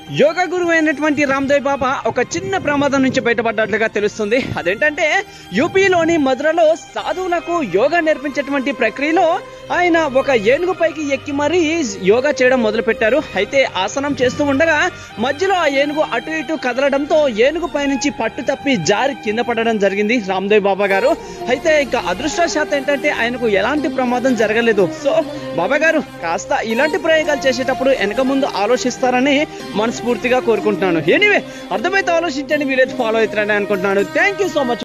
యోగా గురువు అయినటువంటి రామ్దేవ్ బాబా ఒక చిన్న ప్రమాదం నుంచి బయటపడ్డట్లుగా తెలుస్తుంది అదేంటంటే యూపీలోని మధురలో సాధువులకు యోగా నేర్పించేటువంటి ప్రక్రియలో ఆయన ఒక ఏనుగు పైకి ఎక్కి మరీ యోగా చేయడం మొదలు పెట్టారు అయితే ఆసనం చేస్తూ ఉండగా మధ్యలో ఆ ఏనుగు అటు ఇటు కదలడంతో ఏనుగు పైనుంచి పట్టు తప్పి జారి కింద పడడం జరిగింది రామ్దేవ్ బాబా గారు అయితే ఇక అదృష్టశాతం ఏంటంటే ఆయనకు ఎలాంటి ప్రమాదం జరగలేదు సో బాబా గారు కాస్త ఇలాంటి ప్రయోగాలు చేసేటప్పుడు వెనక ముందు ఆలోచిస్తారని మనస్ఫూర్తిగా కోరుకుంటున్నాను ఎనీవే అర్థమైతే ఆలోచించండి వీలైతే ఫాలో అవుతారని అనుకుంటున్నాను థ్యాంక్ యూ సో మచ్